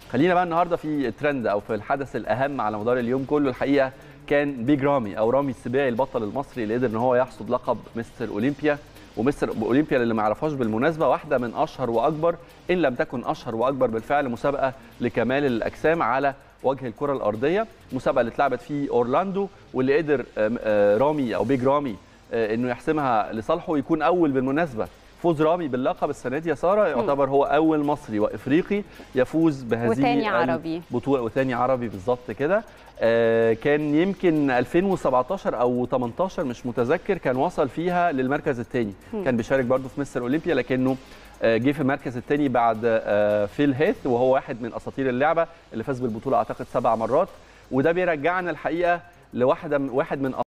خلينا بقى النهارده في ترند او في الحدث الاهم على مدار اليوم كله الحقيقه كان بيج رامي او رامي السباعي البطل المصري اللي قدر ان هو يحصد لقب مستر اولمبيا ومستر اولمبيا اللي ما يعرفهاش بالمناسبه واحده من اشهر واكبر ان لم تكن اشهر واكبر بالفعل مسابقه لكمال الاجسام على وجه الكره الارضيه مسابقه اللي اتلعبت في اورلاندو واللي قدر رامي او بيج رامي انه يحسمها لصالحه ويكون اول بالمناسبه فوز رامي باللقب السنه دي يا ساره يعتبر هو اول مصري وافريقي يفوز بهذه وثاني عربي بطوله وثاني عربي بالظبط كده آه كان يمكن 2017 او 18 مش متذكر كان وصل فيها للمركز الثاني كان بيشارك برضه في مستر اولمبيا لكنه آه جه في المركز الثاني بعد آه فيل هيث وهو واحد من اساطير اللعبه اللي فاز بالبطوله اعتقد سبع مرات وده بيرجعنا الحقيقه لواحده واحد من